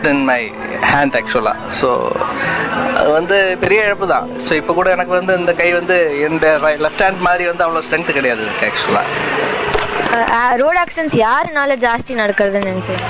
last in my hand actually so அது வந்து பெரிய இழப்பு தான் ஸோ இப்போ கூட எனக்கு வந்து இந்த கை வந்து இந்த லெஃப்ட் ஹேண்ட் மாதிரி வந்து அவ்வளோ ஸ்ட்ரென்த் கிடையாது இருக்கு ஆக்சுவலா ரோட் ஆக்சிடென்ட்ஸ் யாருனால ஜாஸ்தி நடக்கிறதுன்னு நினைக்கிறேன்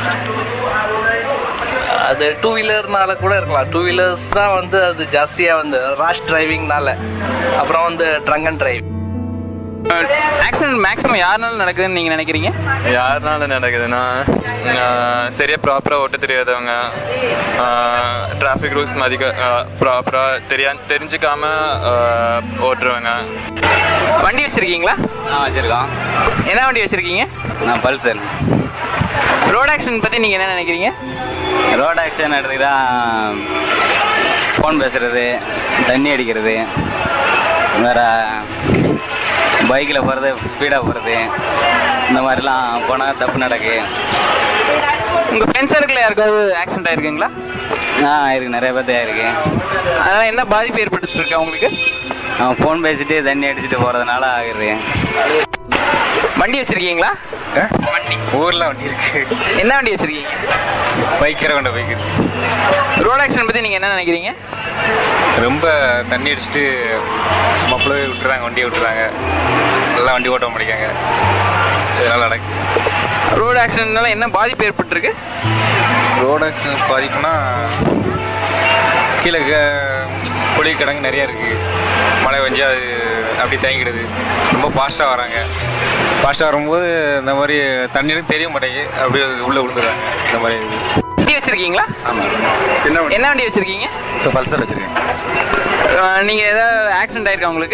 அது டூ வீலர்னால கூட இருக்கலாம் டூ வீலர்ஸ் தான் வந்து அது ஜாஸ்தியாக வந்து ராஷ் டிரைவிங்னால அப்புறம் வந்து drunk and drive accident maximum யாருனால நடக்குதுன்னு நீங்க நினைக்கிறீங்க யாருனால நடக்குதுன்னா ஆஹ் சரியா ப்ராப்பரா ஓட்ட தெரியாதவங்க டிராஃபிக் ரூல்ஸ் மதிக்க ப்ராப்பரா தெரியா தெரிஞ்சுக்காம ஆஹ் ஓட்டுறவங்க வண்டி வச்சிருக்கீங்களா ஆ வச்சிருக்கோம் என்ன வண்டி வச்சிருக்கீங்க நான் பல்சர் ரோட் ஆக்சிடென்ட் பத்தி நீங்க என்ன நினைக்கிறீங்க ரோட் ஆக்சிடென்ட் எடுத்துக்கிட்டா ஃபோன் பேசுறது தண்ணி அடிக்கிறது வேற பைக்கில் போகிறது ஸ்பீடாக போகிறது இந்த மாதிரிலாம் போனால் தப்பு நடக்கு உங்க ஃப்ரெண்ட் சர்க்கிள் யாருக்காவது ஆக்சிடென்ட் ஆயிருக்குங்களா ஆ இருக்கு நிறைய பேர்த்து இருக்கு அதனால என்ன பாதிப்பு ஏற்பட்டு இருக்கா உங்களுக்கு அவன் ஃபோன் பேசிட்டு தண்ணி அடிச்சுட்டு போகிறதுனால ஆகுது வண்டி வச்சிருக்கீங்களா வண்டி ஊர்ல வண்டி இருக்கு என்ன வண்டி வச்சிருக்கீங்க பைக்கரை கொண்ட பைக் ரோட் ஆக்சிடென்ட் பத்தி நீங்க என்ன நினைக்கிறீங்க ரொம்ப தண்ணி அடிச்சுட்டு மப்பிள விட்டுறாங்க வண்டியை விட்டுறாங்க நல்லா வண்டி ஓட்ட முடிக்காங்க இதனால நடக்கு ரோட் ஆக்சிடென்ட்னால என்ன பாதிப்பு ஏற்பட்டிருக்கு ரோடு பாதிப்புனா கீழே க- குழி கிடங்கு நிறைய இருக்கு மழை பெஞ்சா அது அப்படி தேங்கிடுது ரொம்ப ஃபாஸ்ட்டாக வராங்க ஃபாஸ்ட்டாக வரும்போது இந்த மாதிரி தண்ணீரும் தெரிய மாட்டேங்குது அப்படியே உள்ளே விழுந்துடுறாங்க இந்த மாதிரி வண்டி வச்சிருக்கீங்களா ஆமாம் சின்ன வண்டி என்ன வண்டி வச்சிருக்கீங்க இப்போ பல்சர் வச்சுருக்கேன் அஹ் நீங்க ஏதாவது ஆக்சிடென்ட் ஆயிருக்கா உங்களுக்கு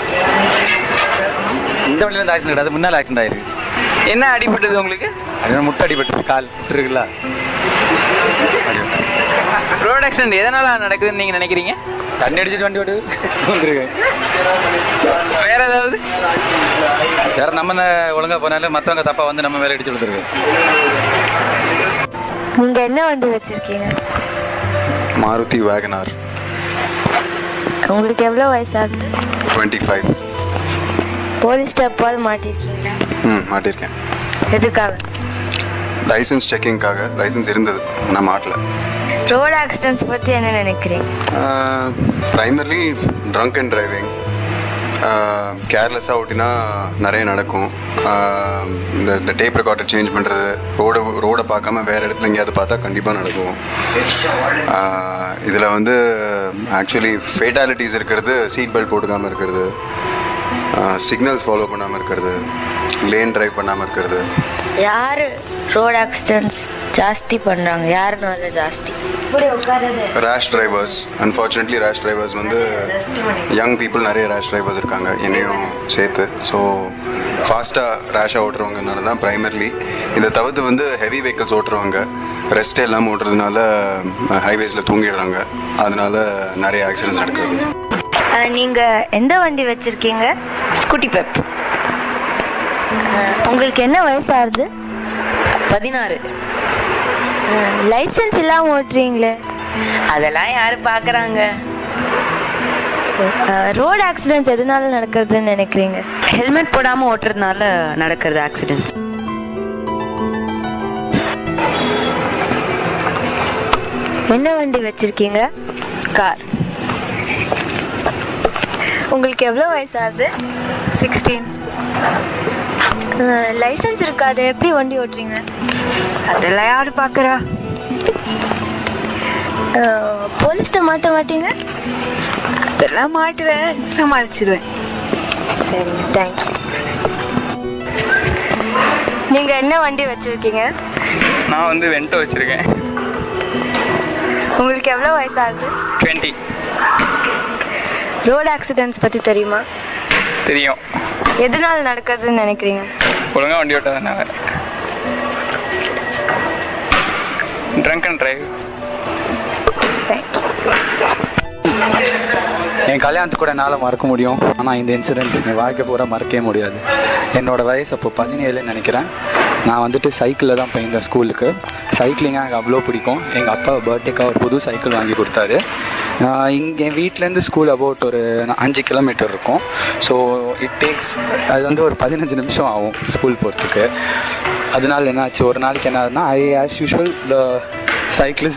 இந்த வண்டியில் இருந்து ஆக்சிடென்ட் கிடையாது முன்னால் ஆக்சிடென்ட் ஆயிருக்கு என்ன அடிபட்டது உங்களுக்கு அது முட்டை அடிபட்டு கால் இருக்குல்ல ரோட் ஆக்சிடென்ட் எதனால நடக்குதுன்னு நீங்க நினைக்கிறீங்க தண்ணி அடிச்சிட்டு வண்டி ஓட்டு வந்துருக்கேன் வேற ஏதாவது வேற நம்ம ஒழுங்கா போனாலும் மற்றவங்க தப்பா வந்து நம்ம மேலே அடிச்சு விழுந்துருக்கு நீங்க என்ன வண்டி வச்சிருக்கீங்க மாருதி வேகனார் உங்களுக்கு எவ்வளோ வயசாகுது டுவெண்ட்டி ஃபைவ் போலீஸ் ஸ்டெப்பால் மாட்டிருக்கீங்களா ம் மாட்டியிருக்கேன் எதுக்காக லைசன்ஸ் செக்கிங்காக லைசன்ஸ் இருந்தது நான் மாட்டல ரோட் ஆக்சிடென்ட்ஸ் பத்தி என்ன நினைக்கிறீங்க ப்ரைமர்லி ட்ரங்க் அண்ட் டிரைவிங் கேர்லெஸ்ஸாக ஓட்டினா நிறைய நடக்கும் ஆஹ் இந்த இந்த டேப் ரெக்கார்டர் சேஞ்ச் பண்ணுறது ரோடை ரோடை பார்க்காம வேறு இடத்துல எங்கேயாவது பார்த்தா கண்டிப்பாக நடக்கும் இதில் வந்து ஆக்சுவலி ஃபேட்டாலிட்டிஸ் இருக்கிறது சீட் பெல்ட் போட்டுக்காமல் இருக்கிறது சிக்னல்ஸ் ஃபாலோ பண்ணாமல் இருக்கிறது லேன் டிரைவ் பண்ணாமல் இருக்கிறது யாரு ரோட் ஆக்சிடென்ட்ஸ் ஜாஸ்தி பண்றாங்க யாருனால ஜாஸ்தி இப்படி உட்காருது rash drivers unfortunately rash drivers வந்து யங் பீப்புள் நிறைய ரேஷ் டிரைவர்ஸ் இருக்காங்க என்னையும் சேர்த்து ஸோ ஃபாஸ்ட்டாக ரேஷாக ஓட்டுறவங்கனால தான் ப்ரைமர்லி இதை தவிர்த்து வந்து ஹெவி வெஹிக்கிள்ஸ் ஓட்டுறவங்க ரெஸ்ட் இல்லாமல் ஓட்டுறதுனால ஹைவேஸில் தூங்கிடுறாங்க அதனால நிறைய ஆக்சிடென்ட்ஸ் நடக்குது அஹ், நீங்க எந்த வண்டி வச்சிருக்கீங்க ஸ்கூட்டி பெப் அஹ், உங்களுக்கு என்ன வயசாகுது பதினாறு லைசென்ஸ் இல்லாம ஓட்டுறீங்களே அதெல்லாம் யாரு பாக்குறாங்க ரோட் ஆக்சிடென்ட்ஸ் எதனால நடக்கிறதுன்னு நினைக்கிறீங்க ஹெல்மெட் போடாம ஓட்டுறதுனால நடக்கிறது ஆக்சிடென்ட் என்ன வண்டி வச்சிருக்கீங்க கார் உங்களுக்கு எவ்வளோ வயசாகுது சிக்ஸ்டீன் லைசென்ஸ் இருக்காது எப்படி வண்டி ஓட்டுறீங்க அதெல்லாம் யாரு பாக்குறா போலீஸ்ட்ட மாட்ட மாட்டீங்க அதெல்லாம் மாட்டுவேன் சமாளிச்சிருவேன் சரிங்க தேங்க்யூ நீங்க என்ன வண்டி வச்சிருக்கீங்க நான் வந்து வென்ட்டோ வச்சிருக்கேன் உங்களுக்கு எவ்வளோ வயசாகுது டுவெண்ட்டி ரோட் ஆக்சிடென்ட்ஸ் பத்தி தெரியுமா தெரியும் எதனால நடக்குதுன்னு நினைக்கிறீங்க ஒழுங்கா வண்டி ஓட்டாதனால ட்ரங்க் அண்ட் டிரைவ் என் கல்யாணத்துக்கு கூட என்னால் மறக்க முடியும் ஆனால் இந்த இன்சிடென்ட் என் வாழ்க்கை பூரா மறக்கவே முடியாது என்னோட வயசு அப்போ பதினேழுன்னு நினைக்கிறேன் நான் வந்துட்டு சைக்கிளில் தான் போயிருந்தேன் ஸ்கூலுக்கு சைக்கிளிங்காக எனக்கு அவ்வளோ பிடிக்கும் எங்கள் அப்பா பர்த்டேக்காக ஒரு புது சைக்கிள் வாங்கி கொடுத்தாரு இங்கே என் வீட்டிலேருந்து ஸ்கூல் அபவுட் ஒரு அஞ்சு கிலோமீட்டர் இருக்கும் ஸோ இட் டேக்ஸ் அது வந்து ஒரு பதினஞ்சு நிமிஷம் ஆகும் ஸ்கூல் போகிறதுக்கு அதனால என்னாச்சு ஒரு நாளைக்கு என்ன ஆகுதுன்னா I as usual the cyclist